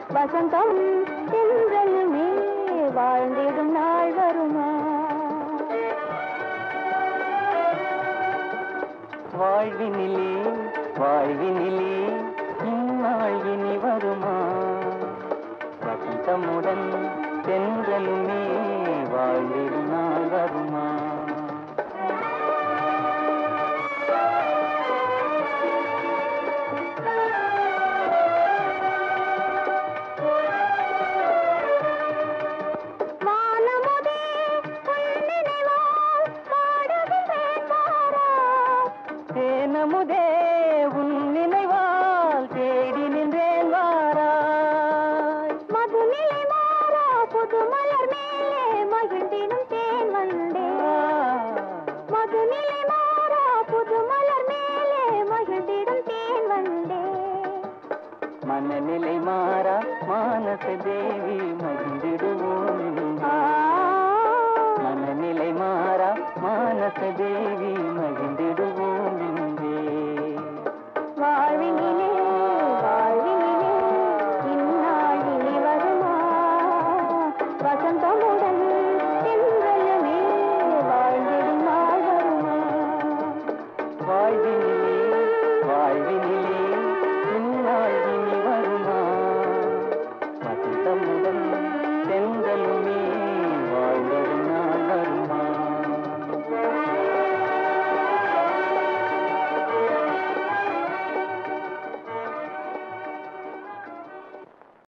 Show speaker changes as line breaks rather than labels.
வசந்தம் என்றலுமே வாழ்ந்திடும் நாள் வருமா
வாழ்வினிலே வாழ்வினிலே இந்நாள் இனி வருமா வசந்தமுடன் தென்றலுமே வாழ்ந்திடும் நாள் வருமா
வானமுதே உன் நினைவால் பாடுகின்றேன் வாரா
தேனமுதே உன் நினைவால் தேடி நின்றேன் வாராய்
மதுநிலை மாறா புது மலர் மேலே மகிழ்ந்திடும் தேன் வந்தே மதுநிலை மாறா புது மலர் மேலே மகிழ்ந்திடும் தேன் வந்தே
மனநிலை மாறா மானச தேவி மகிழ்ந்திடுவோம்
ஆ,
மனநிலை மாறா மானச தேவி